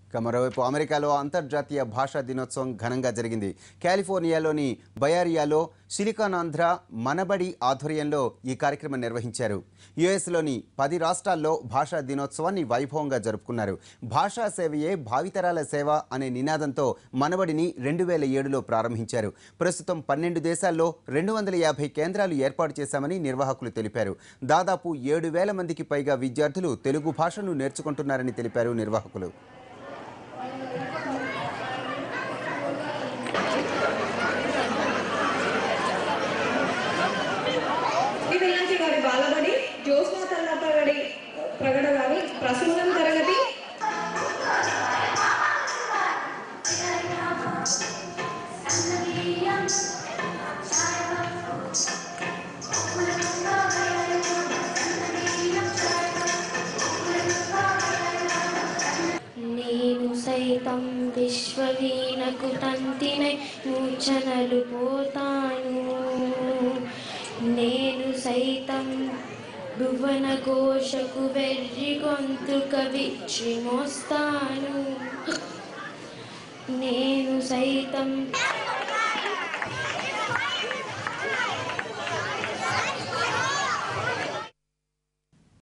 ఇక మరోవైపు అమెరికాలో అంతర్జాతీయ భాషా దినోత్సవం ఘనంగా జరిగింది కాలిఫోర్నియాలోని బయారియాలో సిలికాన్ ఆంధ్ర మనబడి ఆధ్వర్యంలో ఈ కార్యక్రమం నిర్వహించారు యుఎస్లోని పది రాష్ట్రాల్లో భాషా దినోత్సవాన్ని వైభవంగా జరుపుకున్నారు భాషా సేవయే భావితరాల సేవ అనే నినాదంతో మనబడిని రెండు వేల ఏడులో ప్రారంభించారు ప్రస్తుతం పన్నెండు దేశాల్లో రెండు వందల యాభై కేంద్రాలు ఏర్పాటు చేశామని నిర్వాహకులు తెలిపారు దాదాపు ఏడు వేల మందికి పైగా విద్యార్థులు తెలుగు భాషను నేర్చుకుంటున్నారని తెలిపారు నిర్వాహకులు విలాంటి గారి బాలబడి జ్యోత్స్నా తల్లప్ప గారి ప్రగడ గారి ప్రసూనం తరగతి నేను సైతం విశ్వవీణకు తంతినై మూర్ఛనలు పోతాను నేను సైతం భువన ఘోషకు వెర్రి గొంతుక విచ్చి మోస్తాను నేను సైతం